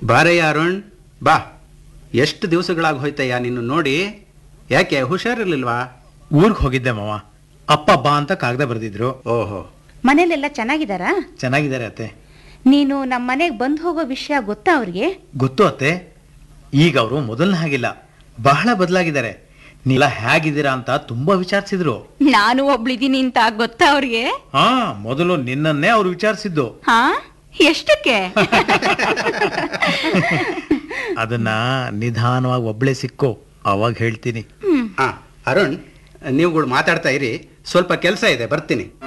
ಬಾರಯ್ಯ ಅರುಣ್ ಬಾ ಎಷ್ಟು ದಿವಸಗಳಾಗಿ ಹೋಯ್ತಯ್ಯ ನಿನ್ನ ನೋಡಿ ಯಾಕೆ ಹುಷಾರಿರ್ಲಿಲ್ವಾ ಊರ್ಗ್ ಹೋಗಿದ್ದೆ ಮಾವ ಅಪ್ಪ ಬಾ ಅಂತ ಕಾಗದ ಬರೆದಿದ್ರು ಓಹೋ ಮನೇಲೆಲ್ಲ ಚೆನ್ನಾಗಿದ್ದಾರಾ ಚೆನ್ನಾಗಿದ್ದಾರೆ ಅತ್ತೆ ನೀನು ನಮ್ಮ ಮನೆಗೆ ಬಂದು ಹೋಗೋ ವಿಷಯ ಗೊತ್ತಾ ಅವ್ರಿಗೆ ಗೊತ್ತು ಅತ್ತೆ ಈಗ ಅವರು ಮೊದಲನೇ ಹಾಗಿಲ್ಲ ಬಹಳ ಬದಲಾಗಿದ್ದಾರೆ ನೀವೆಲ್ಲ ಹೇಗಿದ್ದೀರಾ ಅಂತ ತುಂಬಾ ವಿಚಾರಿಸಿದ್ರು ನಾನು ಒಬ್ಳಿದೀನಿ ಅಂತ ಗೊತ್ತಾ ಅವ್ರಿಗೆ ಹಾ ಮೊದಲು ನಿನ್ನನ್ನೇ ಅವ್ರು ವಿಚಾರಿಸಿದ್ದು ಹಾ ಎಷ್ಟಕ್ಕೆ ಅದನ್ನ ನಿಧಾನವಾಗಿ ಒಬ್ಳೆ ಸಿಕ್ಕೋ ಅವಾಗ ಹೇಳ್ತೀನಿ ಹ್ಮ್ ಆ ಅರುಣ್ ನೀವುಗಳು ಮಾತಾಡ್ತಾ ಇರಿ ಸ್ವಲ್ಪ ಕೆಲಸ ಇದೆ ಬರ್ತೀನಿ